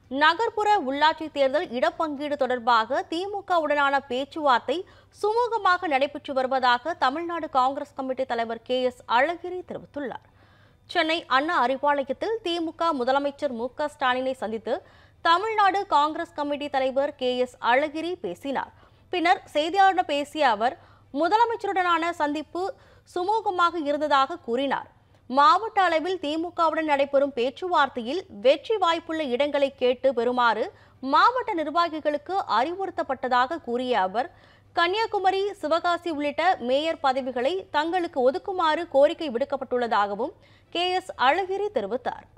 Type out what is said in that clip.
நகர்ப்புற உள்ளாட்சி தேர்தல் இடப்பங்கீடு தொடர்பாக திமுகவுடனான பேச்சுவார்த்தை சுமூகமாக நடைபெற்று வருவதாக தமிழ்நாடு காங்கிரஸ் கமிட்டி தலைவர் கே எஸ் அழகிரி தெரிவித்துள்ளார் சென்னை அண்ணா அறிவாலயத்தில் திமுக முதலமைச்சர் மு க ஸ்டாலினை சந்தித்து தமிழ்நாடு காங்கிரஸ் கமிட்டி தலைவர் கே எஸ் அழகிரி பேசினார் பின்னர் செய்தியாளர்களிடம் பேசிய அவர் முதலமைச்சருடனான சந்திப்பு சுமூகமாக இருந்ததாக கூறினார் மாவட்ட அளவில் திமுகவுடன் நடைபெறும் பேச்சுவார்த்தையில் வெற்றி வாய்ப்புள்ள இடங்களை கேட்டு பெறுமாறு மாவட்ட நிர்வாகிகளுக்கு அறிவுறுத்தப்பட்டதாக கூறிய அவர் கன்னியாகுமரி சிவகாசி உள்ளிட்ட மேயர் பதவிகளை தங்களுக்கு ஒதுக்குமாறு கோரிக்கை விடுக்கப்பட்டுள்ளதாகவும் கே எஸ் அழகிரி தெரிவித்தார்